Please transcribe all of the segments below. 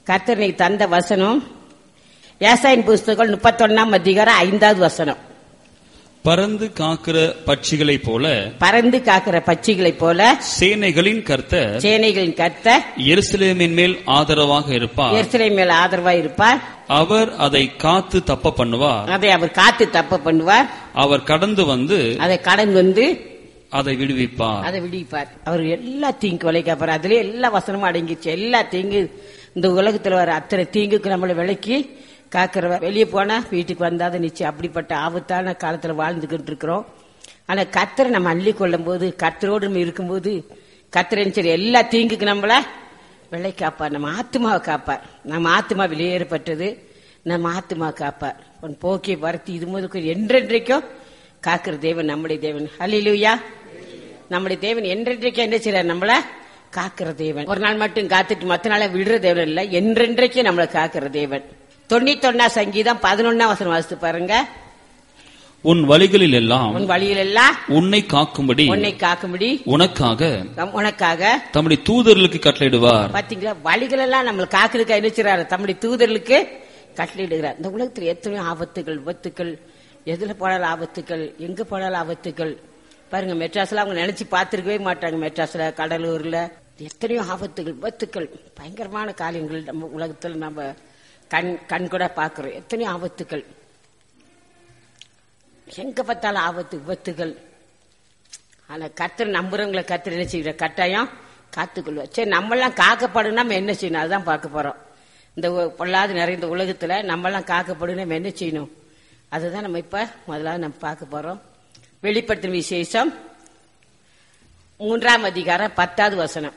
கர்த்தர் நீ தந்த வசனம் ஏசாயின் புஸ்தகம் முப்பத்தொன்னாம் அதிகாரம் ஐந்தாவது வசனம் பறந்து காக்கிற பட்சிகளைப் போல பறந்து காக்கிற பட்சிகளைப் போல சேனைகளின் கர்த்தர் சேனைகளின் கர்த்தர் எருசலேமின் மேல் ஆதரவாக இருப்பார் எருசலேம் மேல் ஆதரவா இருப்பார் அவர் அதை காத்து தப்ப பண்ணுவார் அதை அவர் காத்து தப்பு பண்ணுவார் அவர் கடந்து வந்து அதை கடன் வந்து அதை விடுவிப்பார் அதை விடுவிப்பார் அவர் எல்லா தீங்கு விளைக்காப்பார் அதுல எல்லா வசனமும் அடங்கிடுச்சு எல்லா தீங்கு இந்த உலகத்துல வர அத்தனை தீங்குக்கு நம்மளை விலக்கி காக்கிறவர் வெளியே போனா வீட்டுக்கு வந்தாத நிச்சயம் அப்படிப்பட்ட ஆபத்தான காலத்துல வாழ்ந்துகிட்டு இருக்கிறோம் ஆனா கத்தரை நம்ம அள்ளி கொள்ளும் போது கத்தரோடு நம்ம இருக்கும்போது கத்தரன் சரி எல்லா தீங்குக்கு நம்மள விலை காப்பார் நம்ம ஆத்மாவை காப்பார் நம்ம ஆத்மா வெளியேறப்பட்டது நம்ம ஆத்மா காப்பார் உன் போக்கை வரத்தி இது முதல் என்றென்றைக்கும் காக்கிற தேவன் நம்முடைய தேவன் ஹalleluya நம்முடைய தேவன் என்றென்றைக்கும் என்ன செய்யறார் நம்மள காக்கிற தேவன் ஒரு நாள் மட்டும் காத்துட்டு மத்த நாள விடுற தேவன் இல்ல என்றென்றைக்கும் நம்மள காக்கிற தேவன் தொண்ணூத்தொன்னா சங்கீதம் பதினொன்னா வசனம் வாசித்து பாருங்க உன் வழிகளில் எல்லாம் உன் வழியிலெல்லாம் உன்னை காக்கும்படி உன்னை காக்கும்படி உனக்காக நம் உனக்காக தம்முடைய தூதர்களுக்கு கட்டளையிடுவார் பாத்தீங்களா வழிகளெல்லாம் நம்மள காக்கிறதுக்கு நினைச்சுறாரு தம்முடைய தூதர்களுக்கு கட்டளையிடுகிறார் இந்த உலகத்துல எத்தனையோ ஆபத்துகள் விபத்துக்கள் எதுல போனாலும் ஆபத்துக்கள் எங்க போனாலும் ஆபத்துக்கள் பாருங்க மெட்ராஸ்ல அவங்க நினைச்சு பார்த்திருக்கவே மாட்டாங்க மெட்ராஸ்ல கடலூர்ல எத்தனையோ ஆபத்துகள் விபத்துக்கள் பயங்கரமான காரியங்கள் நம்ம உலகத்துல நம்ம கண் கண் கூட பாக்குறோம் எத்தனையோ ஆபத்துக்கள் எங்க பார்த்தாலும் ஆபத்து விபத்துகள் ஆனா கத்தர் நம்புறவங்களை கத்தர் என்ன செய்யற கட்டாயம் காத்துக்கொள்வார் சரி நம்மெல்லாம் காக்கப்படணும் நம்ம என்ன செய்யணும் அதுதான் பார்க்க போறோம் இந்த உ- பொல்லாத நிறைந்த உலகத்துல நம்மெல்லாம் காக்கப்படணும் நம்ம என்ன செய்யணும் அதுதான் நம்ம இப்ப முதலாவது நம்ம பார்க்க போறோம் வெளிப்படுத்தும் விசேஷம் மூன்றாம் அதிகாரம் பத்தாவது வசனம்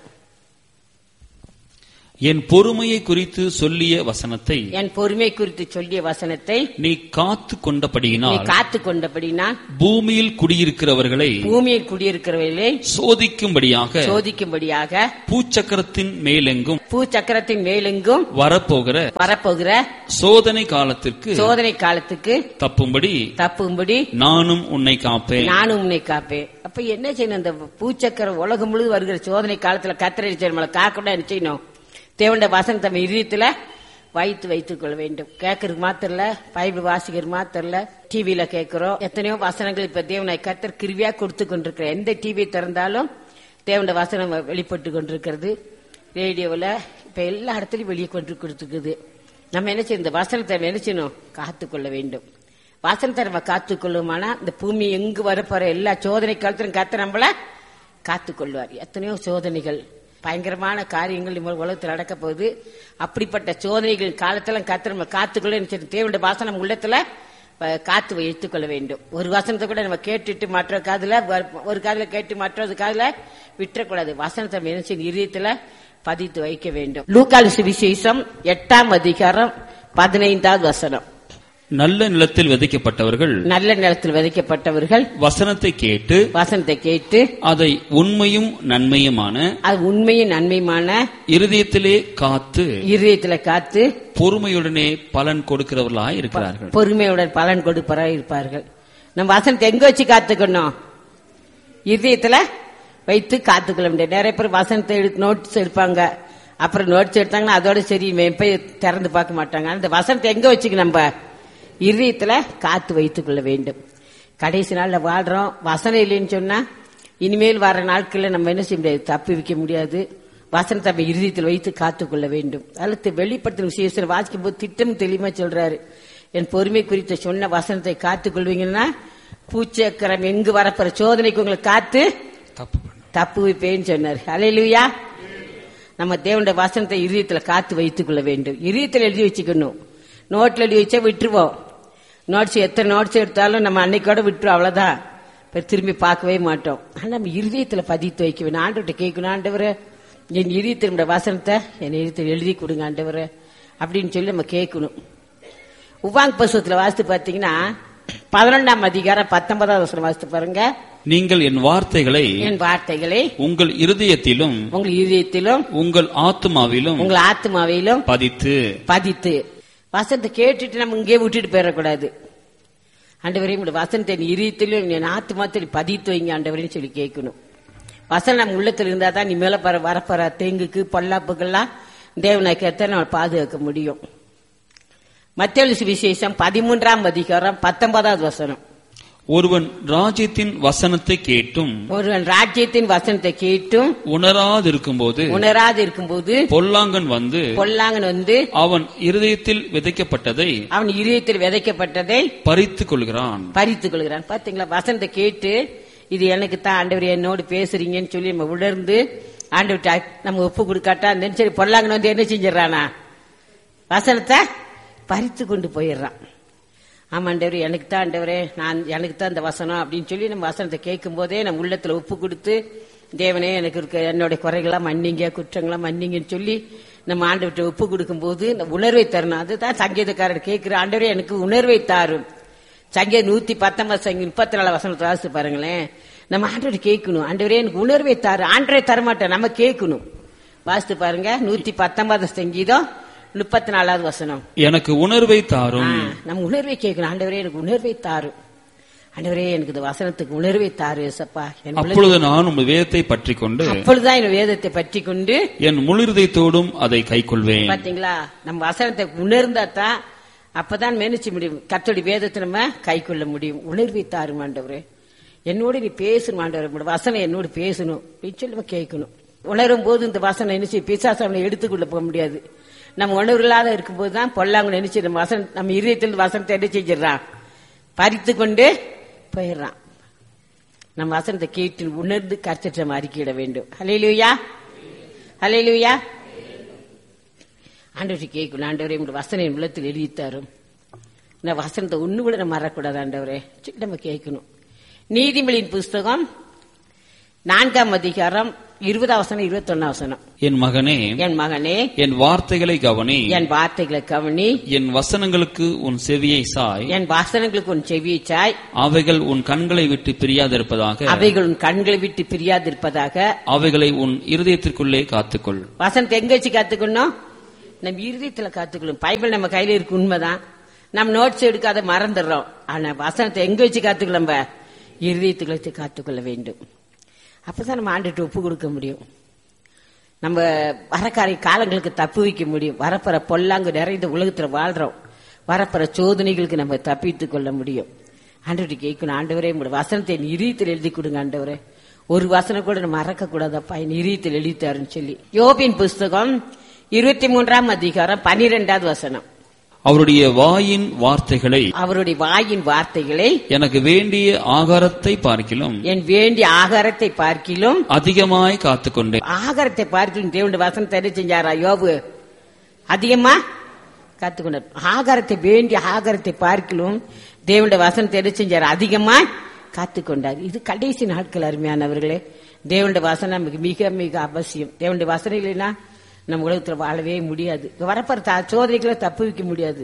என் பொறுமையை குறித்து சொல்லிய வசனத்தை என் பொறுமை குறித்து சொல்லிய வசனத்தை நீ காத்து நீ கொண்டபடியினால் காத்து கொண்டபடினா பூமியில் குடியிருக்கிறவர்களை பூமியில் குடியிருக்கிறவர்களே சோதிக்கும்படியாக சோதிக்கும்படியாக பூச்சக்கரத்தின் மேலெங்கும் பூச்சக்கரத்தின் மேலெங்கும் வரப்போகிற வரப்போகிற சோதனை காலத்திற்கு சோதனை காலத்துக்கு தப்பும்படி தப்பும்படி நானும் உன்னை காப்பேன் நானும் உன்னை காப்பேன் அப்ப என்ன செய்யணும் இந்த பூச்சக்கர உலகம் முழுவதும் வருகிற சோதனை காலத்துல கத்திரை நம்மளை காக்கணும் என்ன செய்யணும் தேவண்ட வசனம் தம் இதயத்துல வைத்து வைத்துக் கொள்ள வேண்டும் கேட்கறது மாத்திரம் இல்ல பைபிள் வாசிக்கிறது மாத்திரம் இல்ல டிவியில கேட்கிறோம் எத்தனையோ வசனங்கள் இப்ப தேவனை கத்தர் கிருவியா கொடுத்து கொண்டிருக்கிற எந்த டிவி திறந்தாலும் தேவண்ட வசனம் வெளிப்பட்டு கொண்டிருக்கிறது ரேடியோவில் இப்ப எல்லா இடத்துலயும் வெளியே கொண்டு கொடுத்துக்குது நம்ம என்ன செய்யணும் இந்த வசனத்தை நம்ம என்ன செய்யணும் காத்துக்கொள்ள வேண்டும் வசனத்தை நம்ம காத்துக்கொள்ளுமானா இந்த பூமி எங்கு வரப்போற எல்லா சோதனை காலத்திலும் காத்து நம்மள காத்துக்கொள்வார் எத்தனையோ சோதனைகள் பயங்கரமான காரியங்கள் நம்ம உலகத்தில் நடக்க போகுது அப்படிப்பட்ட சோதனைகள் காலத்துல கத்து நம்ம காத்துக்கொள்ள நினைச்சிட்டு தேவனுடைய வாசனம் உள்ளத்துல அஹ், காத்து வைத்துக் கொள்ள வேண்டும் ஒரு வசனத்தை கூட நம்ம கேட்டுட்டு மற்ற காதுல வ- ஒரு காதுல கேட்டு மற்றது காதுல விட்டுறக்கூடாது வசனத்தை நம்ம என்ன செய்யணும்? இதயத்துல பதித்து வைக்க வேண்டும் லூக்கால் சுவிசேஷம் எட்டாம் அதிகாரம் பதினைந்தாவது வசனம் நல்ல நிலத்தில் விதைக்கப்பட்டவர்கள் நல்ல நிலத்தில் விதைக்கப்பட்டவர்கள் வசனத்தை கேட்டு வசனத்தை கேட்டு அதை உண்மையும் நன்மையுமான அது உண்மையும் நன்மையுமான இருதயத்திலே காத்து இருதயத்துல காத்து பொறுமையுடனே பலன் கொடுக்கிறவர்களாய் இருக்கிறார்கள் பொறுமையுடன் பலன் கொடுப்பரா இருப்பார்கள் நம்ம வசனத்தை எங்க வச்சு காத்துக்கணும் இதயத்துல வைத்து காத்துக்கொள்ள முடியாது நிறைய பேர் வசனத்தை எடுத்து நோட்ஸ் எடுப்பாங்க அப்புறம் நோட்ஸ் எடுத்தாங்கன்னா அதோட சரி இவன் போய் திறந்து பார்க்க மாட்டாங்க அந்த வசனத்தை எங்க வச்சுக்க நம்ம இதயத்துல காத்து வைத்துக் கொள்ள வேண்டும் கடைசி நாள்ல வாழ்றோம் வசனம் இல்லைன்னு சொன்னா இனிமேல் வர நாட்கள்ல நம்ம என்ன செய்ய முடியாது தப்பி வைக்க முடியாது வசனத்தை நம்ம இருதயத்தில் வைத்து காத்துக்கொள்ள வேண்டும் அல்லது வெளிப்படுத்தும் விசேஷம் வாசிக்கும் போது திட்டம் தெளிவா சொல்றாரு என் பொறுமை குறித்த சொன்ன வசனத்தை காத்துக் கொள்வீங்கன்னா பூச்சக்கரம் எங்கு வரப்போற சோதனைக்கு உங்களை காத்து தப்பு பண்ண தப்பு வைப்பேன்னு சொன்னார் அலையிலுயா நம்ம தேவனுடைய வசனத்தை இதயத்துல காத்து வைத்துக் கொள்ள வேண்டும் இதயத்தில் எழுதி வச்சுக்கணும் நோட்ல எழுதி வச்சா விட்டுருவோம் நோட்ஸ் எத்தனை நோட்ஸ் எடுத்தாலும் நம்ம அன்னைக்கோட விட்டுருவோம் அவ்வளவுதான் பிறகு திரும்பி பார்க்கவே மாட்டோம் ஆனா நம்ம இருதயத்துல பதித்து வைக்க வேண்டும் ஆண்டவர்கிட்ட கேட்கணும் ஆண்டவரே என் இதயத்தினுடைய வசனத்தை என் இதயத்தில் எழுதி கொடுங்க ஆண்டவரே அப்படின்னு சொல்லி நம்ம கேட்கணும் உவாங் பசுவத்துல வாசித்து பாத்தீங்கன்னா பதினொன்றாம் அதிகாரம் பத்தொன்பதாவது வசனம் வாசித்து பாருங்க நீங்கள் என் வார்த்தைகளை என் வார்த்தைகளை உங்கள் இருதயத்திலும் உங்கள் இதயத்திலும் உங்கள் ஆத்மாவிலும் உங்கள் ஆத்மாவிலும் பதித்து பதித்து வசனத்தை கேட்டுட்டு நம்ம இங்கே விட்டுட்டு போயிடக்கூடாது ஆண்டவரே உங்களுடைய வசனத்தை என் இதயத்திலும் என் ஆத்மாத்திலும் பதித்து வைங்க ஆண்டவரேன்னு சொல்லி கேட்கணும் வசனம் நம்ம உள்ளத்துல இருந்தா தான் நீ மேல பர வரப்போற தேங்குக்கு பொல்லாப்புக்கெல்லாம் தேவனாக்கத்தை நம்ம பாதுகாக்க முடியும் மத்திய சுவிசேஷம் பதிமூன்றாம் அதிகாரம் பத்தொன்பதாவது வசனம் ஒருவன் ராஜ்யத்தின் வசனத்தை கேட்டும் ஒருவன் ராஜ்யத்தின் வசனத்தை கேட்டும் உணராதிருக்கும்போது உணராது இருக்கும்போது பொல்லாங்கன் வந்து பொல்லாங்கன் வந்து அவன் இருதயத்தில் விதைக்கப்பட்டதை அவன் இதயத்தில் விதைக்கப்பட்டதை பறித்துக் கொள்கிறான் பறித்துக் கொள்கிறான் பாத்தீங்களா வசனத்தை கேட்டு இது எனக்கு தான் ஆண்டவர் என்னோடு பேசுறீங்கன்னு சொல்லி நம்ம உணர்ந்து ஆண்டவர்கிட்ட நம்ம ஒப்பு கொடுக்காட்டா அந்த சரி பொல்லாங்கன்னு வந்து என்ன செஞ்சிடறானா வசனத்தை பறித்து கொண்டு போயிடுறான் ஆமா ஆண்டவரே எனக்கு தான் ஆண்டவரே நான் எனக்கு தான் இந்த வசனம் அப்படின்னு சொல்லி நம்ம வசனத்தை கேட்கும் போதே நம்ம உள்ளத்துல ஒப்பு கொடுத்து தேவனே எனக்கு இருக்க என்னுடைய குறைகளா மன்னிங்க குற்றங்களா மன்னிங்கன்னு சொல்லி நம்ம ஆண்டவர்கிட்ட ஒப்பு கொடுக்கும்போது இந்த உணர்வை தரணும் அதுதான் சங்கீதக்காரர் கேட்கிற ஆண்டவரே எனக்கு உணர்வை தாரும் சங்கே நூத்தி பத்தொன்பது சங்கி முப்பத்தி நாலு வசனத்தை வாசித்து பாருங்களேன் நம்ம ஆண்டவரை கேட்கணும் ஆண்டவரே எனக்கு உணர்வை தாரு ஆண்டரை தரமாட்டேன் நம்ம கேட்கணும் வாசித்து பாருங்க நூத்தி பத்தொன்பது சங்கீதம் முப்பத்தி நாலாவது வசனம் எனக்கு உணர்வை தாரும் ஆ, நம்ம உணர்வை கேட்கணும் ஆண்டவரே எனக்கு உணர்வை தாரு ஆண்டவரே எனக்கு இந்த வசனத்துக்கு உணர்வை தாரு ஏசப்பா என் உள்ள- அப்பொழுது நான் உங்கள் வேதத்தை பற்றிக் கொண்டு அப்பொழுதுதான் என் வேதத்தை பற்றி கொண்டு என் முழுதயத்தோடும் அதை கைக்கொள்வேன் பாத்தீங்களா நம்ம வசனத்தை உணர்ந்தா தான் அப்பதான் மேனிச்சு முடியும் கத்தோடி வேதத்தை நம்ம கை கொள்ள முடியும் உணர்வை தாரும் ஆண்டவரே என்னோட நீ பேசணும் ஆண்டவரே உங்களோட வசனம் என்னோடு பேசணும் அப்படின்னு சொல்லி நம்ம கேட்கணும் உணரும் போது இந்த வசனம் நினைச்சு பிசாசனை எடுத்துக்கொள்ள போக முடியாது நம்ம உணர்வு இல்லாத இருக்கும்போது தான் பொல்லாங்க நினைச்சு நம்ம வசனம் நம்ம இதயத்தில் வசனத்தை என்ன செஞ்சிடறான் பறித்து கொண்டு போயிடுறான் நம்ம வசனத்தை கேட்டு உணர்ந்து கர்த்தத்தை நம்ம அறிக்கையிட வேண்டும் ஹலேலூயா ஹலேலூயா ஆண்டவரை கேட்கணும் ஆண்டவரே உங்க வசனம் என் உள்ளத்தில் எழுதி தரும் இந்த வசனத்தை ஒண்ணு கூட நம்ம மறக்கூடாது ஆண்டவரே சரி, நம்ம கேட்கணும் நீதிமொழியின் புஸ்தகம் நான்காம் அதிகாரம் இருபதாம் வசனம் இருபத்தொன்னாம் வசனம் என் மகனே என் மகனே என் வார்த்தைகளை கவனி என் வார்த்தைகளை கவனி என் வசனங்களுக்கு உன் செவியை சாய் என் வாசனங்களுக்கு உன் செவியச்சாய் அவைகள் உன் கண்களை விட்டு பிரியாதிருப்பதாக அவைகள் உன் கண்களை விட்டு பிரியாதிருப்பதாக அவைகளை உன் இருதயத்திற்குள்ளே காத்துக்கொள் வசனத்தை எங்க வச்சு காத்துக்கணும் நம்ம இருதயத்துல காத்துக்கணும் பைபிள் நம்ம கையில இருக்கு உண்மைதான் நம்ம நோட்ஸ் எடுக்காத மறந்துடுறோம் ஆனா வசனத்தை எங்க வச்சு காத்துக்கலாம் நம்ம இருதயத்துக்குள்ள வச்சு காத்துக்கொள்ள வேண்டும் அப்பதான் நம்ம ஆண்டுட்டு ஒப்பு கொடுக்க முடியும் நம்ம வரக்காரை காலங்களுக்கு தப்பு வைக்க முடியும் வரப்போற பொல்லாங்கு நிறைந்த உலகத்துல வாழ்றோம் வரப்போற சோதனைகளுக்கு நம்ம தப்பித்துக் கொள்ள முடியும் ஆண்டவரை கேட்கணும் ஆண்டவரே உங்களோட வசனத்தை என் இதயத்தில் எழுதி கொடுங்க ஆண்டவரே ஒரு வசனம் கூட நம்ம மறக்க கூடாதப்பா என் இதயத்தில் எழுதித்தாருன்னு சொல்லி யோபின் புஸ்தகம் இருபத்தி மூன்றாம் அதிகாரம் பனிரெண்டாவது வசனம் அவருடைய வாயின் வார்த்தைகளை அவருடைய வாயின் வார்த்தைகளை எனக்கு வேண்டிய ஆகாரத்தை பார்க்கிலும் என் வேண்டிய ஆகாரத்தை பார்க்கிலும் அதிகமாய் காத்துக்கொண்டேன் ஆகாரத்தை பார்க்கிலும் தேவனுடைய வசனத்தை என்ன செஞ்சாரா யோபு அதிகமா கத்துக்கொண்டார் ஆகாரத்தை வேண்டிய ஆகாரத்தை பார்க்கிலும் தேவனுடைய வசனத்தை என்ன செஞ்சார் அதிகமா காத்துக்கொண்டார் இது கடைசி நாட்கள் அருமையானவர்களே தேவனுடைய வசனம் நமக்கு மிக மிக அவசியம் தேவனுடைய வசனம் இல்லைன்னா நம்ம உலகத்துல வாழவே முடியாது வரப்போற த- சோதனைகளை தப்பு வைக்க முடியாது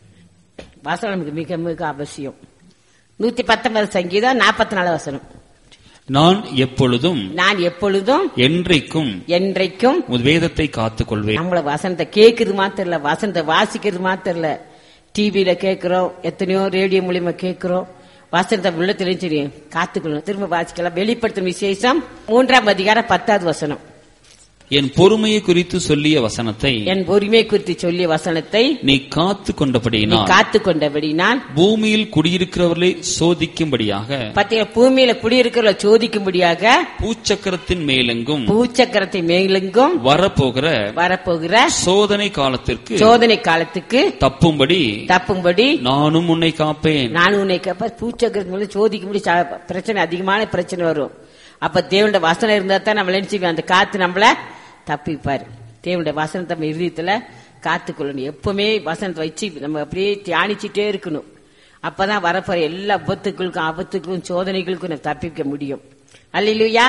வசனம் நமக்கு மிக மிக அவசியம் நூத்தி பத்தொன்பது சங்கீதம் நாற்பத்தி நாலு வசனம் நான் எப்பொழுதும் நான் எப்பொழுதும் என்றைக்கும் என்றைக்கும் உன் வேதத்தை காத்துக்கொள்வேன் நம்மள வசனத்தை கேட்கறது மாத்திரம் இல்ல வசனத்தை வாசிக்கிறது மாத்திரம் இல்ல டிவியில கேட்கிறோம் எத்தனையோ ரேடியோ மூலியமா கேட்கிறோம் வசனத்தை உள்ளத்திலையும் சரி காத்துக்கணும் திரும்ப வாசிக்கலாம் வெளிப்படுத்தும் விசேஷம் மூன்றாம் அதிகாரம் பத்தாவது வசனம் என் பொறுமையை குறித்து சொல்லிய வசனத்தை என் பொறுமை குறித்து சொல்லிய வசனத்தை நீ காத்து நீ கொண்டபடியினால் காத்து கொண்டபடினால் பூமியில் குடியிருக்கிறவர்களை சோதிக்கும்படியாக பத்திய பூமியில குடியிருக்கிற சோதிக்கும்படியாக பூச்சக்கரத்தின் மேலெங்கும் பூச்சக்கரத்தை மேலெங்கும் வரப்போகிற வரப்போகிற சோதனை காலத்திற்கு சோதனை காலத்துக்கு தப்பும்படி தப்பும்படி நானும் உன்னை காப்பேன் நான் உன்னை கேப்ப பூச்சக்கரத்து மேல சோதிக்க முடியும் ச- பிரச்சனை அதிகமான பிரச்சனை வரும் அப்ப தேவனுடைய வசனம் இருந்தா தான் நம்ம நினைச்சு அந்த காத்து நம்மள தப்பிப்பாரு தேவனுடைய வசனத்தை நம்ம இருதயத்துல காத்துக்கொள்ளணும் எப்பவுமே வசனத்தை வச்சு நம்ம அப்படியே தியானிச்சுட்டே இருக்கணும் அப்பதான் வரப்போற எல்லா விபத்துக்களுக்கும் ஆபத்துக்கும் சோதனைகளுக்கும் நம்ம தப்பிக்க முடியும் அல்லையா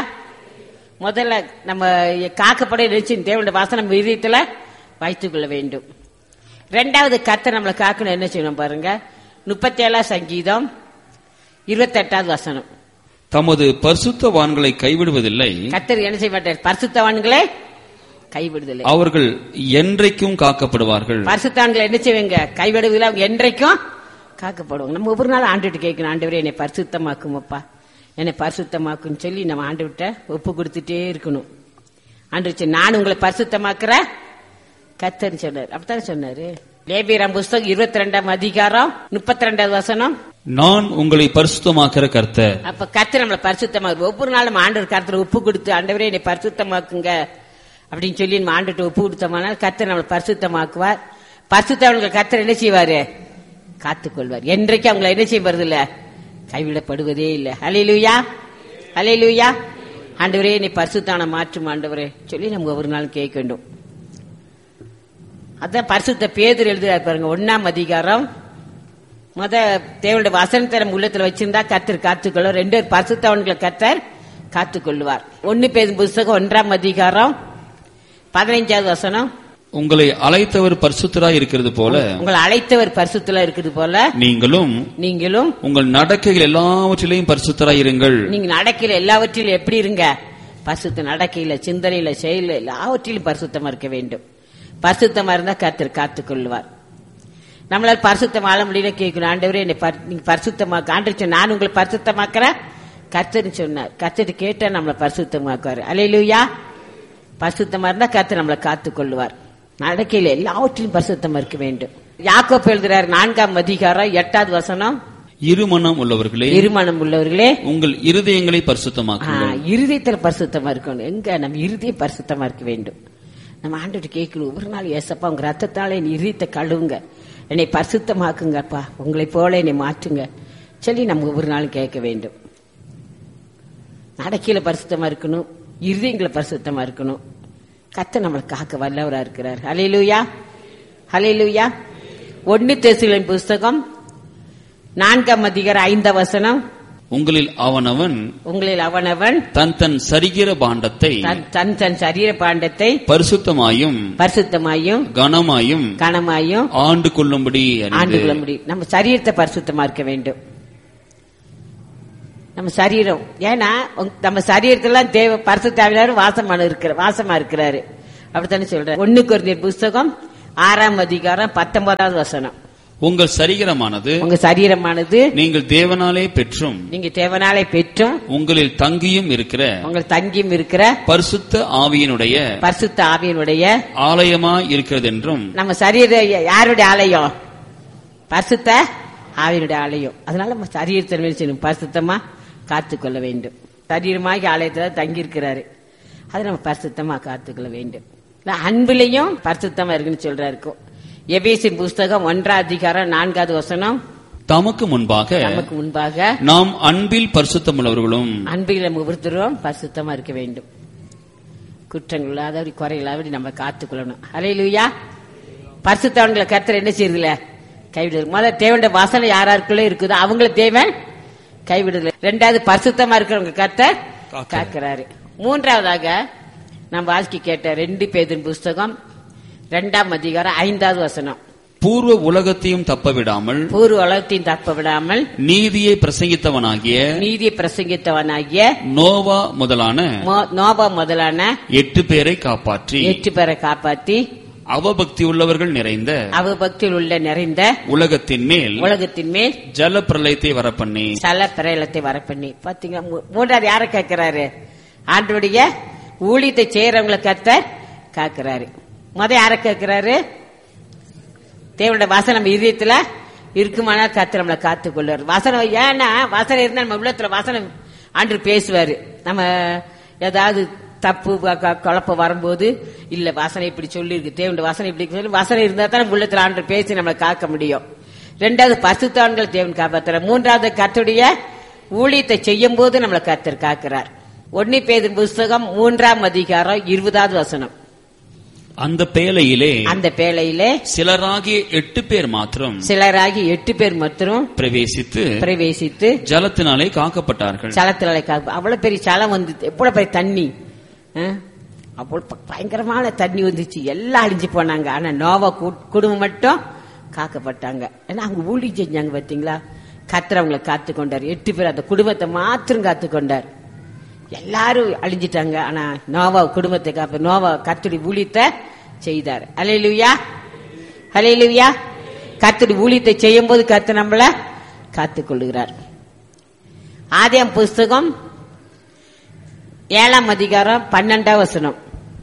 முதல்ல நம்ம காக்கப்பட நினைச்சு தேவனுடைய வசனம் நம்ம இதயத்துல வைத்துக் கொள்ள வேண்டும் ரெண்டாவது கத்தை நம்மளை காக்கணும் என்ன செய்யணும் பாருங்க முப்பத்தி ஏழாம் சங்கீதம் இருபத்தெட்டாவது வசனம் தமது பரிசுத்தவான்களை கைவிடுவதில்லை கத்தர் என்ன செய்ய மாட்டார் பரிசுத்தவான்களே கைவிடுதலை அவர்கள் என்றைக்கும் காக்கப்படுவார்கள் பரிசுத்தான்களை என்ன செய்வீங்க கைவிடுவதில்லை அவங்க என்றைக்கும் காக்கப்படுவாங்க நம்ம ஒவ்வொரு நாள் ஆண்டுட்டு கேட்கணும் ஆண்டவரே என்னை பரிசுத்தமாக்கும் அப்பா என்னை பரிசுத்தமாக்குன்னு சொல்லி நம்ம ஆண்டுகிட்ட ஒப்பு கொடுத்துட்டே இருக்கணும் ஆண்டு நான் உங்களை பரிசுத்தமாக்குற கத்தர் சொன்னார் அப்படித்தானே சொன்னாரு லேபியராம் புஸ்தகம் இருபத்தி ரெண்டாம் அதிகாரம் முப்பத்தி ரெண்டாவது வசனம் நான் உங்களை பரிசுத்தமாக்கிற கர்த்தர் அப்ப கர்த்தர் நம்மளை பரிசுத்தமா ஒவ்வொரு நாளும் ஆண்டவர் கருத்துல உப்பு கொடுத்து ஆண்டவரே என்னை பரிசுத்தமாக்குங்க அப்படின்னு சொல்லி நம்ம ஆண்டுட்டு உப்பு கொடுத்தோம்னா கர்த்தர் நம்மளை பரிசுத்தமாக்குவார் பரிசுத்தவனுக்கு கர்த்தர் என்ன செய்வாரு காத்துக்கொள்வார் என்றைக்கு அவங்களை என்ன செய்ய வருது இல்ல கைவிடப்படுவதே இல்ல அலையிலுயா அலையிலுயா ஆண்டவரே என்னை பரிசுத்தான மாற்றும் ஆண்டவரே சொல்லி நம்ம ஒவ்வொரு நாளும் கேட்க வேண்டும் அதான் பரிசுத்த பேதர் எழுதுறாரு பாருங்க ஒன்னாம் அதிகாரம் முத தேவனுடைய வசனத்தை நம்ம உள்ளத்துல வச்சிருந்தா கத்தர் காத்துக்கொள்ளும் ரெண்டு பேர் பரிசுத்தவன்களை கத்தர் காத்துக்கொள்வார் ஒன்னு பேரும் புஸ்தகம் ஒன்றாம் அதிகாரம் பதினைஞ்சாவது வசனம் உங்களை அழைத்தவர் பரிசுத்தராய் இருக்கிறது போல உங்களை அழைத்தவர் பரிசுத்தலா இருக்குது போல நீங்களும் நீங்களும் உங்கள் நடக்கைகள் எல்லாவற்றிலையும் பரிசுத்தராய் இருங்கள் நீங்க நடக்கையில எல்லாவற்றிலும் எப்படி இருங்க பரிசுத்த நடக்கையில சிந்தனையில செயல எல்லாவற்றிலும் பரிசுத்தமா இருக்க வேண்டும் பரிசுத்தமா இருந்தா கத்தர் காத்துக்கொள்வார் நம்மளால பரிசுத்தம் வாழ முடியல கேட்கணும் ஆண்டவரே என்னை பரி- நீங்க பரிசுத்தமாக்க ஆண்டு நான் உங்களை பரிசுத்தமாக்குறேன் கர்த்தர்னு சொன்னார் கர்த்தர் கேட்டா நம்மளை பரிசுத்தமாக்குவார் அலையிலுயா பரிசுத்தமா இருந்தா கர்த்தர் நம்மளை காத்துக்கொள்வார் நடக்கையில எல்லாவற்றிலும் பரிசுத்தமா இருக்க வேண்டும் யாக்கோப் எழுதுறார் நான்காம் அதிகாரம் எட்டாவது வசனம் இருமனம் உள்ளவர்களே இருமணம் உள்ளவர்களே உங்கள் இருதயங்களை ஆ, பரிசுத்தமாக்குங்கள் இருதயத்துல பரிசுத்தமா இருக்கணும் எங்க நம்ம இருதயம் பரிசுத்தமா இருக்க வேண்டும் நம்ம ஆண்டுட்டு கேட்கணும் ஒரு நாள் ஏசப்பா உங்க ரத்தத்தால என் இருதயத்தை கழுவுங்க என்னை பரிசுத்தமாக்குங்கப்பா உங்களை போல என்னை மாற்றுங்க சொல்லி நம்ம ஒவ்வொரு நாளும் கேட்க வேண்டும் நடக்கையில பரிசுத்தமா இருக்கணும் இருதயங்களை பரிசுத்தமா இருக்கணும் கத்த நம்மளை காக்க வல்லவரா இருக்கிறார் ஹalleluya ஹalleluya ஒன்னு தெசுலின் புஸ்தகம் நான்காம் அதிகாரம் ஐந்தாம் வசனம் உங்களில் அவனவன் உங்களில் அவனவன் தன் தன் சரிகிற பாண்டத்தை தன் தன் தன் சரீர பாண்டத்தை பரிசுத்தமாயும் பரிசுத்தமாயும் கனமாயும் கனமாயும் ஆண்டு கொள்ளும்படி ஆண்டு அறிந்து கொள்ள முடியும் நம்ம சரீரத்தை பரிசுத்தமா இருக்க வேண்டும் நம்ம சரீரம் ஏன்னா உங்க- நம்ம சரீரத்துல தேவ பரிசுத்தாவினாரு வாசமான இருக்கிற வாசமா இருக்கிறாரு அப்படித்தானே சொல்ற ஒண்ணு குறைந்த புஸ்தகம் ஆறாம் அதிகாரம் பத்தொன்பதாவது வசனம் உங்கள் சரீரமானது உங்க சரீரமானது நீங்கள் தேவனாலே பெற்றும் நீங்க தேவனாலே பெற்றும் உங்களில் தங்கியும் இருக்கிற உங்கள் தங்கியும் இருக்கிற பரிசுத்த ஆவியினுடைய பரிசுத்த ஆவியினுடைய ஆலயமா இருக்கிறதென்றும் நம்ம சரீர யாருடைய ஆலயம் பரிசுத்த ஆவியினுடைய ஆலயம் அதனால நம்ம சரீரத்தை என்ன செய்யணும் பரிசுத்தமா காத்துக்கொள்ள வேண்டும் சரீரமாகி ஆலயத்துல தங்கி இருக்கிறாரு அதை நம்ம பரிசுத்தமா காத்துக்கொள்ள வேண்டும் இல்ல, அன்பிலையும் பரிசுத்தமா இருக்குன்னு சொல்றாரு எபேசின் புஸ்தகம் ஒன்றாம் அதிகாரம் நான்காவது வசனம் தமக்கு முன்பாக நமக்கு முன்பாக நாம் அன்பில் பரிசுத்தமுள்ளவர்களும் அன்பில் நம்ம ஒவ்வொருத்தரும் பரிசுத்தமா இருக்க வேண்டும் குற்றங்கள் இல்லாதபடி குறையில்லாதபடி நம்ம காத்துக்கொள்ளணும் அலையிலுயா பரிசுத்தவன்களை கர்த்தர் என்ன செய்யுதுல கைவிடுது முதல்ல தேவனுடைய வாசனை யாராருக்குள்ள இருக்குதோ அவங்கள தேவன் கைவிடுதல ரெண்டாவது பரிசுத்தமா இருக்கிறவங்க கர்த்தர் காக்கிறார். காக்கிறாரு மூன்றாவதாக நம்ம வாழ்க்கை கேட்ட ரெண்டு பேதின் புஸ்தகம் ரெண்டாம் அதிகாரம் ஐந்தாவது வசனம் பூர்வ உலகத்தையும் தப்பவிடாமல் பூர்வ உலகத்தையும் தப்ப விடாமல் நீதியை பிரசங்கித்தவனாகிய நீதியை பிரசங்கித்தவனாகிய நோவா முதலான மோ- நோபா முதலான எட்டு பேரை காப்பாற்றி எட்டு பேரை காப்பாத்தி அவபக்தி உள்ளவர்கள் நிறைந்த அவ பக்தியில் உள்ள நிறைந்த உலகத்தின் மேல் உலகத்தின் மேல் ஜல பிரளயத்தை வரப்பண்ணி சல பிரேலத்தை வர பண்ணி பாத்தீங்களா மூ- மூன்றாவது யார கேட்கிறாரு ஆண்டோடைய ஊழியத்தை செய்யறவங்களை கத்த காக்கிறாரு முத யார கேட்கிறாரு தேவனுடைய வாசனை நம்ம இதயத்துல இருக்குமானா கத்து நம்மளை காத்து கொள்வார் வாசனம் ஏன்னா வாசனை இருந்தா நம்ம உள்ளத்துல வாசனை ஆண்டு பேசுவாரு நம்ம ஏதாவது தப்பு க- க- குழப்பம் வரும்போது இல்ல வாசனை இப்படி சொல்லியிருக்கு தேவனுடைய வாசனை இப்படி சொல்லி வாசனை இருந்தா தான் நம்ம உள்ளத்துல ஆண்டு பேசி நம்மளை காக்க முடியும் ரெண்டாவது பசுத்தான்கள் தேவன் காப்பாத்துறார் மூன்றாவது கர்த்தருடைய ஊழியத்தை செய்யும் போது நம்மளை கர்த்தர் காக்கிறார் ஒன்னி பேதின் புஸ்தகம் மூன்றாம் அதிகாரம் இருபதாவது வசனம் அந்த பேழையிலே அந்த பேழையிலே சிலராகிய எட்டு பேர் மாத்திரம் சிலராகி எட்டு பேர் மட்டும் பிரவேசித்து பிரவேசித்து ஜலத்தினாலே காக்கப்பட்டார்கள் சலத்துல கா- அவ்வளவு பெரிய சலம் வந்து எவ்வளவு பெரிய தண்ணி ஆ? அவ்வளவு ப- பயங்கரமான தண்ணி வந்துச்சு எல்லாம் அழிஞ்சு போனாங்க ஆனா நோவா கு- குடும்பம் மட்டும் காக்கப்பட்டாங்க ஏன்னா அவங்க ஊழி செஞ்சாங்க பாத்தீங்களா கர்த்தர் அவங்களை காத்து கொண்டார் எட்டு பேர் அந்த குடும்பத்தை மாத்திரம் காத்து கொண்டார் எல்லாரும் அழிஞ்சிட்டாங்க ஆனா நோவா குடும்பத்தை காப்ப நோவா கர்த்தடி ஊழியத்தை செய்தார் அலையிலுயா அலையிலுயா கர்த்தடி ஊழியத்தை செய்யும் போது கர்த்தர் நம்மள காத்துக் கொள்ளுகிறார் ஆதியம் புஸ்தகம் ஏழாம் அதிகாரம் பன்னெண்டாம் வசனம்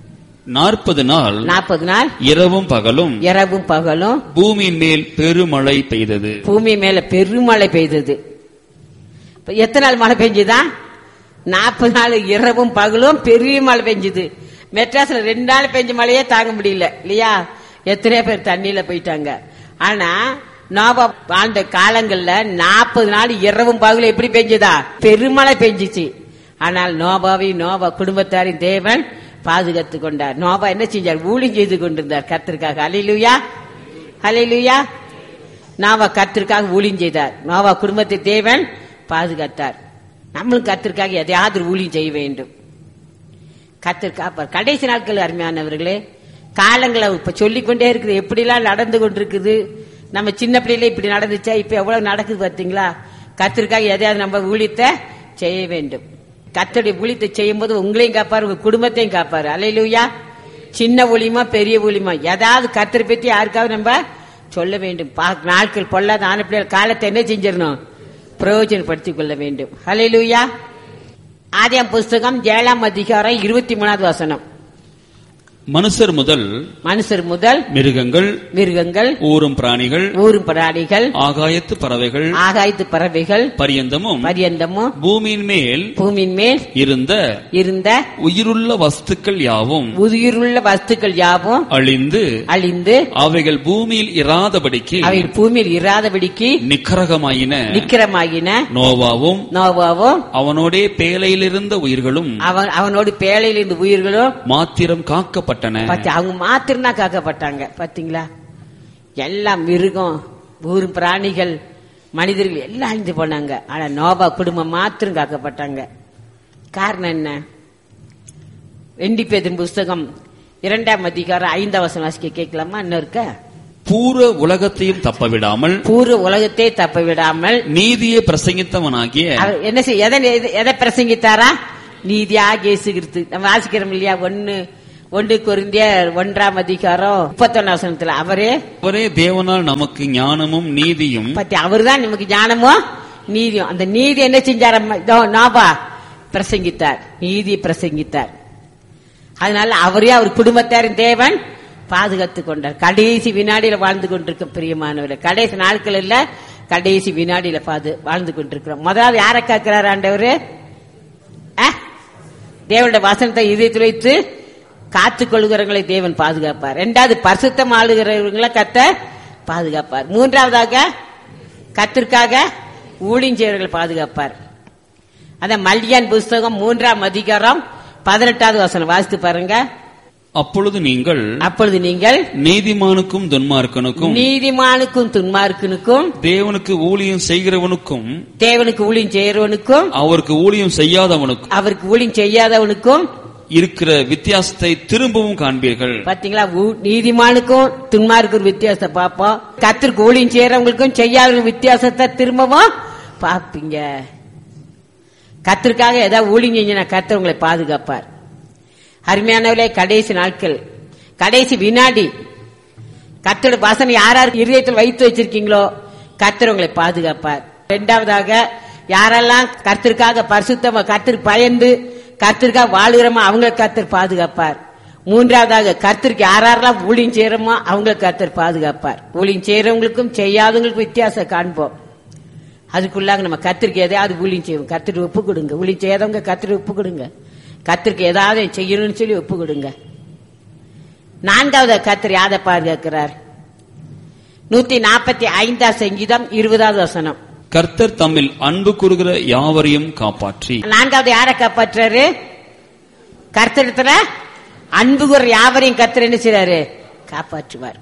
நாற்பது நாள் நாற்பது நாள் இரவும் பகலும் இரவும் பகலும் பூமியின் மேல் பெருமழை பெய்தது பூமி மேல பெருமழை பெய்தது இப்ப எத்தனை நாள் மழை பெஞ்சுதா நாற்பது நாள் இரவும் பகலும் பெரிய மழை பெஞ்சுது மெட்ராஸ்ல ரெண்டு நாள் பெஞ்ச மழையே தாங்க முடியல இல்லையா எத்தனையோ பேர் தண்ணியில போயிட்டாங்க ஆனா நோபா வாழ்ந்த காலங்கள்ல நாற்பது நாள் இரவும் பகலும் எப்படி பெஞ்சுதா பெருமழை பெஞ்சுச்சு ஆனால் நோபாவையும் நோபா குடும்பத்தாரின் தேவன் பாதுகாத்து கொண்டார் நோபா என்ன செஞ்சார் ஊழி செய்து கொண்டிருந்தார் கத்திற்காக அலிலுயா ஹalleluya நாவா கத்திற்காக ஊழியம் செய்தார் நாவா குடும்பத்தை தேவன் பாதுகாத்தார் நம்மளும் கத்திற்காக எதையாவது ஊழியம் செய்ய வேண்டும் கத்திற்காப்பார் கடைசி நாட்கள் அருமையானவர்களே காலங்களை இப்ப சொல்லிக்கொண்டே இருக்குது எப்படிலாம் நடந்து கொண்டிருக்குது நம்ம சின்ன பிள்ளையில இப்படி நடந்துச்சா இப்ப எவ்வளவு நடக்குது பாத்தீங்களா கத்திற்காக எதையாவது நம்ம ஊழியத்தை செய்ய வேண்டும் கத்தருடைய ஊழியத்தை செய்யும் போது உங்களையும் காப்பாரு உங்க குடும்பத்தையும் காப்பாரு அலையிலுயா சின்ன ஊழியமா பெரிய ஊழியமா ஏதாவது கத்தரை பத்தி யாருக்காவது நம்ம சொல்ல வேண்டும் பா- நாட்கள் பொல்லாத ஆன பிள்ளைகள் காலத்தை என்ன செஞ்சிடணும் பிரயோஜனப்படுத்திக் கொள்ள வேண்டும் ஹalleluya ஆதியாம் புஸ்தகம் ஏழாம் அதிகாரம் இருபத்தி மூணாவது வசனம் மனுஷர் முதல் மனுஷர் முதல் மிருகங்கள் மிருகங்கள் ஊரும் பிராணிகள் ஊரும் பிராணிகள் ஆகாயத்து பறவைகள் ஆகாயத்து பறவைகள் பரியந்தமும் பரியந்தமும் பூமியின் மேல் பூமியின் மேல் இருந்த இருந்த உயிருள்ள வஸ்துக்கள் யாவும் உயிருள்ள வஸ்துக்கள் யாவும் அழிந்து அழிந்து அவைகள் பூமியில் இராதபடிக்கு அவை பூமியில் இராதபடிக்கு நிக்கரகமாயின நிக்கிரமாகின நோவாவும் நோவாவும் அவனோடே பேலையிலிருந்த உயிர்களும் அவன் அவனோடு பேழையில் இருந்த உயிர்களும் மாத்திரம் காக்கப்பட்டன பாத்தி அவங்க மாத்திரம் தான் காக்கப்பட்டாங்க பாத்தீங்களா எல்லாம் மிருகம் ஊர் பிராணிகள் மனிதர்கள் எல்லாம் அழிஞ்சு போனாங்க ஆனா நோபா குடும்பம் மாத்திரம் காக்கப்பட்டாங்க காரணம் என்ன ரெண்டி பேதின் புஸ்தகம் இரண்டாம் அதிகாரம் ஐந்தாம் வசனம் வாசிக்க கேட்கலாமா இன்னும் இருக்க பூர உலகத்தையும் தப்பவிடாமல் பூர்வ உலகத்தை தப்ப விடாமல் நீதியை பிரசங்கித்தவனாகிய அவர் என்ன செய்ய எதை எதை- எதை பிரசங்கித்தாரா நீதியாக இயேசுகிறது நம்ம வாசிக்கிறோம் இல்லையா ஒன்னு ஒன்று கொரிந்திய ஒன்றாம் அதிகாரம் முப்பத்தொன்னு வசனத்துல அவரே அவரே தேவனால் நமக்கு ஞானமும் நீதியும் பத்தி அவர்தான் நமக்கு ஞானமோ நீதியும் அந்த நீதி என்ன செஞ்சார் நாபா பிரசங்கித்தார் நீதி பிரசங்கித்தார் அதனால அவரே அவர் குடும்பத்தாரின் தேவன் பாதுகாத்து கொண்டார் கடைசி வினாடியில வாழ்ந்து கொண்டிருக்கும் பிரியமானவர் கடைசி நாட்கள் இல்ல கடைசி வினாடியில பாது வாழ்ந்து கொண்டிருக்கிறோம் முதலாவது யாரை காக்கிறார் ஆண்டவர் தேவனுடைய வசனத்தை இதயத்தில் வைத்து காத்துக் கொள்கிறவங்களை தேவன் பாதுகாப்பார் இரண்டாவது பரிசுத்தம் ஆளுகிறவங்களை கத்த பாதுகாப்பார் மூன்றாவதாக கத்திற்காக ஊழியஞ்செயவர்கள் பாதுகாப்பார் அத மல்லியான் புஸ்தகம் மூன்றாம் அதிகாரம் பதினெட்டாவது வசனம் வாசித்து பாருங்க அப்பொழுது நீங்கள் அப்பொழுது நீங்கள் நீதிமானுக்கும் துன்மார்க்கனுக்கும் நீதிமானுக்கும் துன்மார்க்கனுக்கும் தேவனுக்கு ஊழியம் செய்கிறவனுக்கும் தேவனுக்கு ஊழியம் செய்யறவனுக்கும் அவருக்கு ஊழியம் செய்யாதவனுக்கும் அவருக்கு ஊழியம் செய்யாதவனுக்கும் இருக்கிற வித்தியாசத்தை திரும்பவும் காண்பீர்கள் பாத்தீங்களா ஊ- நீதிமானுக்கும் துன்மார்க்கு ஒரு வித்தியாசத்தை பார்ப்போம் கத்திற்கு ஊழியம் செய்யறவங்களுக்கும் செய்யாத வித்தியாசத்தை திரும்பவும் பார்ப்பீங்க கத்திற்காக ஏதாவது ஊழியம் செஞ்சா கத்தர் உங்களை பாதுகாப்பார் அருமையானவர்களே கடைசி நாட்கள் கடைசி வினாடி கத்தோட வசனம் யார் யாருக்கு இருதயத்தில் வைத்து வச்சிருக்கீங்களோ கத்தர் உங்களை பாதுகாப்பார் இரண்டாவதாக யாரெல்லாம் கர்த்தருக்காக பரிசுத்தமா கர்த்தர் பயந்து கர்த்தருக்காக வாழுகிறோமோ அவங்களை கர்த்தர் பாதுகாப்பார் மூன்றாவதாக கர்த்தருக்கு யாரெல்லாம் ஊழியம் செய்யறோமோ அவங்களை கர்த்தர் பாதுகாப்பார் ஊழியம் செய்யறவங்களுக்கும் செய்யாதவங்களுக்கும் வித்தியாசம் காண்போம் அதுக்குள்ளாக நம்ம கத்திரிக்கு எதையாவது ஊழியம் செய்வோம் கத்திரி ஒப்பு கொடுங்க ஊழியம் செய்யாதவங்க கத்திரி ஒப்பு கொடுங்க கத்திரிக்கு ஏதாவது செய்யணும்னு சொல்லி ஒப்பு கொடுங்க நான்காவது கத்திரி யாதை பாதுகாக்கிறார் நூத்தி நாற்பத்தி ஐந்தாம் சங்கீதம் இருபதாவது வசனம் கர்த்தர் தம்மில் அன்பு கூறுகிற யாவரையும் காப்பாற்றி நான்காவது யாரை காப்பாற்றுறாரு கர்த்தரிடத்துல அன்பு கூற யாவரையும் கர்த்தர் என்ன செய்றாரு காப்பாற்றுவார்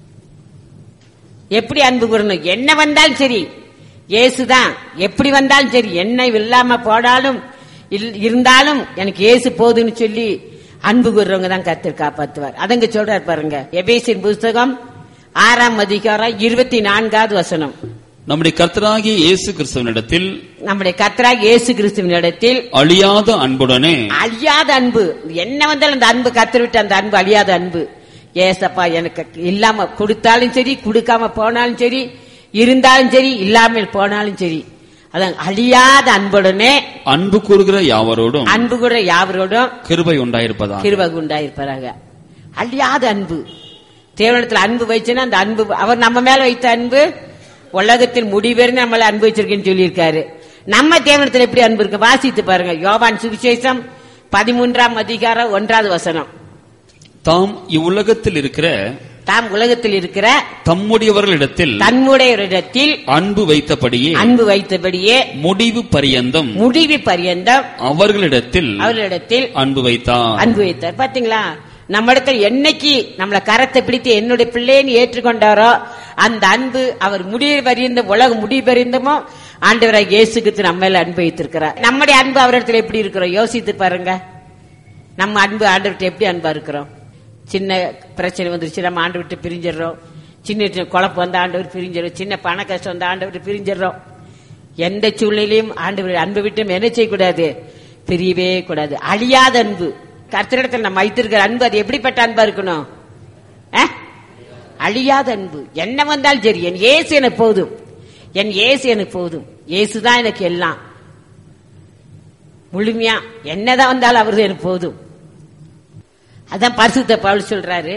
எப்படி அன்பு கூறணும் என்ன வந்தாலும் சரி இயேசுதான் எப்படி வந்தாலும் சரி என்ன இல்லாம போனாலும் இல்- இருந்தாலும் எனக்கு இயேசு போதுன்னு சொல்லி அன்பு கூறுறவங்க தான் கர்த்தர் காப்பாற்றுவார் அதங்க சொல்றாரு பாருங்க எபேசின் புஸ்தகம் ஆறாம் அதிகாரம் இருபத்தி நான்காவது வசனம் நம்முடைய கர்த்தராகிய இயேசு கிறிஸ்துவனிடத்தில் நம்முடைய கர்த்தராக இயேசு கிறிஸ்துவின் இடத்தில் அழியாத அன்புடனே அழியாத அன்பு என்ன வந்தாலும் அந்த அன்பு கத்து விட்டு அந்த அன்பு அழியாத அன்பு ஏசப்பா எனக்கு இல்லாம கொடுத்தாலும் சரி கொடுக்காம போனாலும் சரி இருந்தாலும் சரி இல்லாமல் போனாலும் சரி அதான் அழியாத அன்புடனே அன்பு கூறுகிற யாவரோடும் அன்பு கூட யாவரோடும் கிருபை உண்டாயிருப்பதா கிருபகு உண்டாயிருப்பாராக அழியாத அன்பு தேவனிடத்தில் அன்பு வைச்சுன்னா அந்த அன்பு அவர் நம்ம மேல வைத்த அன்பு உலகத்தில் முடிவெறிந்து நம்மள அன்பு வச்சிருக்கேன்னு சொல்லியிருக்காரு நம்ம தேவனிடத்தில் எப்படி அன்பு இருக்கு வாசித்து பாருங்க யோவான் சுவிசேஷம் பதிமூன்றாம் அதிகாரம் ஒன்றாவது வசனம் தாம் இவ்வுலகத்தில் இருக்கிற தாம் உலகத்தில் இருக்கிற தம்முடையவர்களிடத்தில் தன்னுடைய இடத்தில் அன்பு வைத்தபடியே அன்பு வைத்தபடியே முடிவு பரியந்தம் முடிவு பரியந்தம் அவர்களிடத்தில் அவர்களிடத்தில் அன்பு வைத்தார் அன்பு வைத்தார் பாத்தீங்களா நம்ம இடத்துல என்னைக்கு நம்மள கரத்தை பிடித்து என்னுடைய பிள்ளைன்னு ஏற்றுக்கொண்டாரோ அந்த அன்பு அவர் முடிவு பரியந்த உலக முடிவு பரியந்தமோ ஆண்டவராக இயேசுக்கு நம்ம மேல அன்பு வைத்திருக்கிறார் நம்முடைய அன்பு அவரிடத்துல எப்படி இருக்கிறோம் யோசித்து பாருங்க நம்ம அன்பு ஆண்டவர்கிட்ட எப்படி அன்பா இருக்கிறோம் சின்ன பிரச்சனை வந்துருச்சு நம்ம ஆண்டு விட்டு பிரிஞ்சிடுறோம் சின்ன சின்ன குழப்பம் வந்த ஆண்டவர் பிரிஞ்சிடும் சின்ன பண கஷ்டம் வந்த ஆண்டவர் பிரிஞ்சிடுறோம் எந்த சூழ்நிலையும் ஆண்டவர் அன்பை விட்டு நம்ம என்ன செய்யக்கூடாது பிரியவே கூடாது அழியாத அன்பு கர்த்தரிடத்தில் நம்ம வைத்திருக்கிற அன்பு அது எப்படிப்பட்ட அன்பா இருக்கணும் அஹ்? அழியாத அன்பு என்ன வந்தாலும் சரி என் இயேசு எனக்கு போதும் என் இயேசு எனக்கு போதும் இயேசு தான் எனக்கு எல்லாம் முழுமையா என்னதான் வந்தாலும் அவரு எனக்கு போதும் அதான் பரிசுத்த பவுல் சொல்றாரு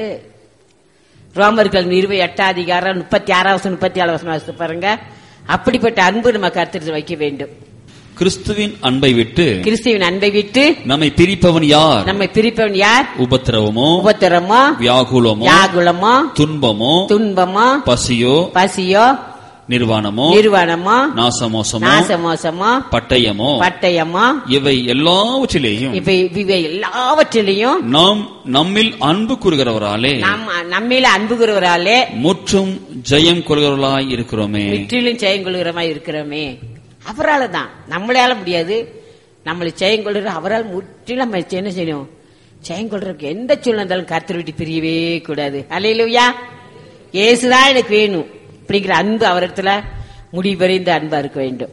ரோமர்கள் நிறுவ எட்டாம் அதிகாரம் முப்பத்தி ஆறாவது முப்பத்தி ஏழாவது வசனம் வாசித்து பாருங்க அப்படிப்பட்ட அன்பு நம்ம கருத்து வைக்க வேண்டும் கிறிஸ்துவின் அன்பை விட்டு கிறிஸ்துவின் அன்பை விட்டு நம்மை பிரிப்பவன் யார் நம்மை பிரிப்பவன் யார் உபத்திரவமோ உபத்திரமோ வியாகுலமோ யாகுலமோ துன்பமோ துன்பமோ பசியோ பசியோ நிர்வாணமோ நிர்வாணமோ நாசமோசமோ நாசமோசமோ பட்டயமோ பட்டயமோ இவை எல்லாவற்றிலேயும் இவை இவை எல்லாவற்றிலையும் நாம் நம்மில் அன்பு கூறுகிறவராலே நாம் நம்மில அன்பு கூறுவராலே முற்றும் ஜெயம் கொள்கிறவர்களாய் இருக்கிறோமே முற்றிலும் செயங்கொள்கிறமா இருக்கிறோமே அவரால தான் நம்மளால முடியாது நம்மளை செயங்கொள்கிற அவரால் முற்றிலும் நம்ம என்ன செய்யணும் செயங்கொள்றதுக்கு எந்த சூழ்நிலை இருந்தாலும் கருத்து விட்டு பிரியவே கூடாது அலையிலுயா ஏசுதான் எனக்கு வேணும் அப்படிங்கிற அன்பு அவரிடத்துல முடிவறிந்த அன்பா இருக்க வேண்டும்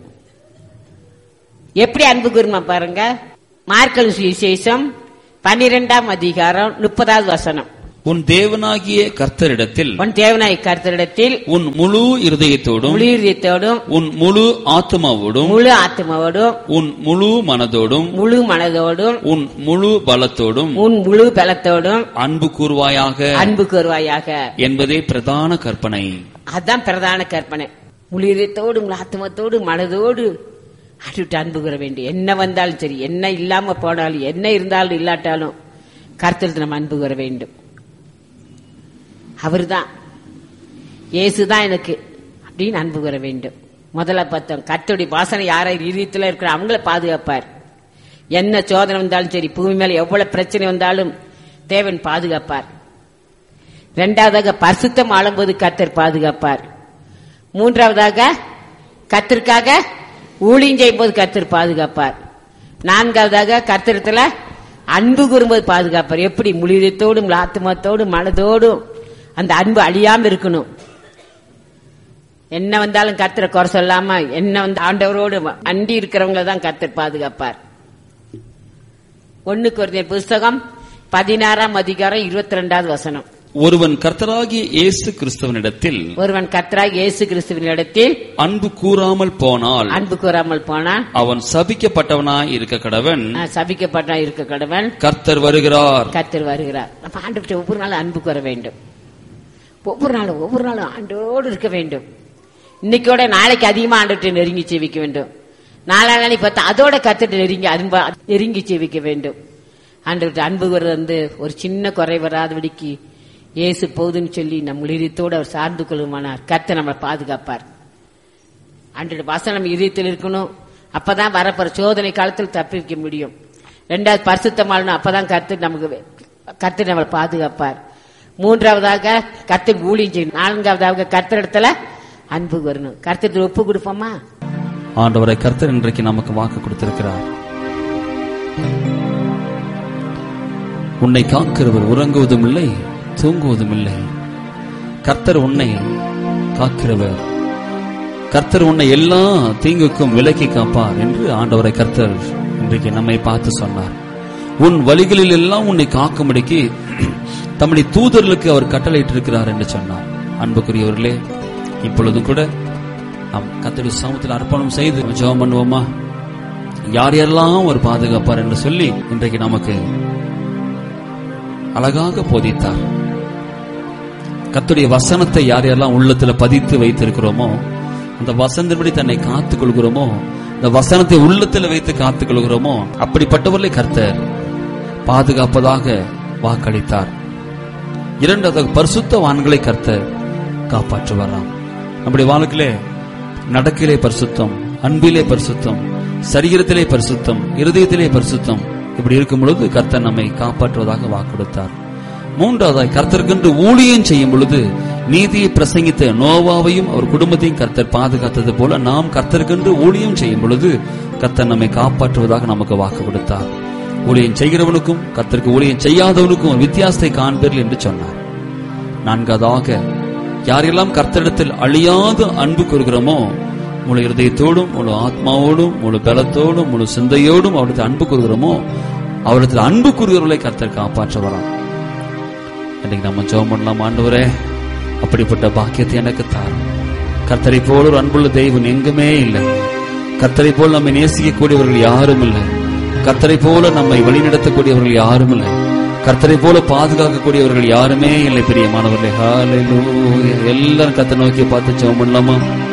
எப்படி அன்பு கூறுமா பாருங்க மார்க்கல் சுவிசேஷம் பன்னிரெண்டாம் அதிகாரம் முப்பதாவது வசனம் உன் தேவனாகிய கர்த்தரிடத்தில் உன் தேவனாய் கருத்தரிடத்தில் உன் முழு இருதயத்தோடும் முழுத்தோடும் உன் முழு ஆத்மாவோடும் முழு ஆத்மாவோடும் உன் முழு மனதோடும் முழு மனதோடும் உன் முழு பலத்தோடும் உன் முழு பலத்தோடும் அன்பு கூறுவாயாக அன்பு கூறுவாயாக என்பதே பிரதான கற்பனை அதான் பிரதான கற்பனை முழு இதயத்தோடு முழு ஆத்மத்தோடு மனதோடு அடிவிட்டு அன்பு கூற வேண்டும் என்ன வந்தாலும் சரி என்ன இல்லாம போனாலும் என்ன இருந்தாலும் இல்லாட்டாலும் கருத்தில் நம்ம அன்பு கூற வேண்டும் அவர்தான் இயேசுதான் எனக்கு அப்படின்னு அன்பு கூற வேண்டும் முதல்ல பார்த்தோம் கர்த்தருடைய வாசனை யாரை இதயத்தில் இருக்கிற அவங்கள பாதுகாப்பார் என்ன சோதனை வந்தாலும் சரி பூமி மேல எவ்வளவு பிரச்சனை வந்தாலும் தேவன் பாதுகாப்பார் இரண்டாவதாக பரிசுத்தம் ஆளும்போது கர்த்தர் பாதுகாப்பார் மூன்றாவதாக கர்த்தருக்காக ஊழியம் செய்யும் போது கர்த்தர் பாதுகாப்பார் நான்காவதாக கர்த்தரத்துல அன்பு கூறும்போது பாதுகாப்பார் எப்படி முழுதத்தோடும் ஆத்மத்தோடும் மனதோடும் அந்த அன்பு அழியாம இருக்கணும் என்ன வந்தாலும் கர்த்தரை குறை சொல்லாம என்ன வந்து ஆண்டவரோடு அண்டி இருக்கிறவங்கள தான் கர்த்தர் பாதுகாப்பார் ஒண்ணுக்கு ஒரு புஸ்தகம் பதினாறாம் அதிகாரம் இருபத்தி ரெண்டாவது வசனம் ஒருவன் கர்த்தராகிய இயேசு கிறிஸ்துவனிடத்தில் ஒருவன் கர்த்தராக இயேசு கிறிஸ்துவின் இடத்தில் அன்பு கூறாமல் போனால் அன்பு கூறாமல் போனான் அவன் சபிக்கப்பட்டவனாய் இருக்க கடவன் சபிக்கப்பட்டா இருக்க கடவன் கர்த்தர் வருகிறார் கர்த்தர் வருகிறார் நம்ம ஆண்டு ஒவ்வொரு நாளும் அன்பு கூற வேண்டும் ஒவ்வொரு நாளும் ஒவ்வொரு நாளும் ஆண்டோடு இருக்க வேண்டும் இன்னைக்கோட நாளைக்கு அதிகமா ஆண்டுகிட்ட நெருங்கி சேவிக்க வேண்டும் நாளானி பார்த்தா அதோட கத்துட்டு நெருங்கி அன்பா நெருங்கி சேவிக்க வேண்டும் ஆண்டுகிட்ட அன்பு கூறது வந்து ஒரு சின்ன குறை வராதபடிக்கு இயேசு போதுன்னு சொல்லி நம் இதயத்தோடு அவர் சார்ந்து கொள்ளுமானார் கர்த்த நம்மளை பாதுகாப்பார் ஆண்டோட வசனம் இதயத்தில் இருக்கணும் அப்பதான் வரப்போற சோதனை காலத்தில் தப்பிக்க முடியும் ரெண்டாவது பரிசுத்தமானணும் அப்பதான் கர்த்தர் நமக்கு கர்த்தர் நம்மளை பாதுகாப்பார் மூன்றாவதாக கர்த்தர் ஊழியம் செய்யணும் நான்காவதாக கர்த்தரிடத்துல அன்பு வரணும் கர்த்தர் ஒப்பு கொடுப்போமா ஆண்டவரை கர்த்தர் இன்றைக்கு நமக்கு வாக்கு கொடுத்திருக்கிறார் உன்னை காக்கிறவர் உறங்குவதும் இல்லை தூங்குவதும் இல்லை கர்த்தர் உன்னை காக்கிறவர் கர்த்தர் உன்னை எல்லா தீங்குக்கும் விலக்கி காப்பார் என்று ஆண்டவரை கர்த்தர் இன்றைக்கு நம்மை பார்த்து சொன்னார் உன் வழிகளில் எல்லாம் உன்னை காக்கும்படிக்கு தம்முடைய தூதர்களுக்கு அவர் கட்டளையிட்டிருக்கிறார் என்று சொன்னார் அன்புக்குரியவர்களே இப்பொழுதும் கூட நாம் கத்தடி சமூகத்தில் அர்ப்பணம் செய்து ஜெபம் பண்ணுவோமா யார் யாரெல்லாம் ஒரு பாதுகாப்பார் என்று சொல்லி இன்றைக்கு நமக்கு அழகாக போதித்தார் கர்த்தருடைய வசனத்தை யார் யாரெல்லாம் உள்ளத்துல பதித்து வைத்திருக்கிறோமோ அந்த வசனத்தின்படி தன்னை காத்துக் கொள்கிறோமோ இந்த வசனத்தை உள்ளத்துல வைத்து காத்துக் கொள்கிறோமோ அப்படிப்பட்டவர்களை கர்த்தர் பாதுகாப்பதாக வாக்களித்தார் இரண்டாவது பரிசுத்தவான்களை கர்த்தர் காப்பாற்றுவாராம் நம்முடைய வாழ்க்கையிலே நடக்கிலே பரிசுத்தம் அன்பிலே பரிசுத்தம் சரீரத்திலே பரிசுத்தம் இருதயத்திலே பரிசுத்தம் இப்படி இருக்கும் பொழுது கர்த்தர் நம்மை காப்பாற்றுவதாக வாக்கெடுத்தார் மூன்றாவதாய் கர்த்தருக்கென்று ஊழியம் செய்யும் பொழுது நீதியை பிரசங்கித்த நோவாவையும் அவர் குடும்பத்தையும் கர்த்தர் பாதுகாத்தது போல நாம் கர்த்தருக்கென்று ஊழியம் செய்யும் பொழுது கர்த்தர் நம்மை காப்பாற்றுவதாக நமக்கு வாக்கு கொடுத்தார் ஊழியம் செய்கிறவனுக்கும் கர்த்தருக்கு ஊழியம் செய்யாதவனுக்கும் ஒரு வித்தியாசத்தை காண்பீர்கள் என்று சொன்னார் நான்காவதாக யாரெல்லாம் கர்த்தரிடத்தில் அழியாத அன்பு கூறுகிறோமோ முழு இருதயத்தோடும் முழு ஆத்மாவோடும் முழு பலத்தோடும் முழு சிந்தையோடும் அவருக்கு அன்பு கூறுகிறோமோ அவரிடத்தில் அன்பு கூறுகிறவர்களை கர்த்தர் காப்பாற்ற வரான் இன்னைக்கு நம்ம ஜெபம் பண்ணலாம் ஆண்டவரே அப்படிப்பட்ட பாக்கியத்தை எனக்கு தாரும் கர்த்தரை போல ஒரு அன்புள்ள தெய்வம் எங்குமே இல்லை கர்த்தரை போல் நம்மை நேசிக்கக்கூடியவர்கள் யாரும் இல்லை கர்த்தரை போல நம்மை வழிநடத்தக்கூடியவர்கள் யாரும் இல்லை கர்த்தரை போல பாதுகாக்கக்கூடியவர்கள் யாருமே இல்லை பெரிய மாணவர்களே ஹalleluya எல்லாரும் கர்த்தரை நோக்கி பார்த்து ஜெபம் பண்ணலாமா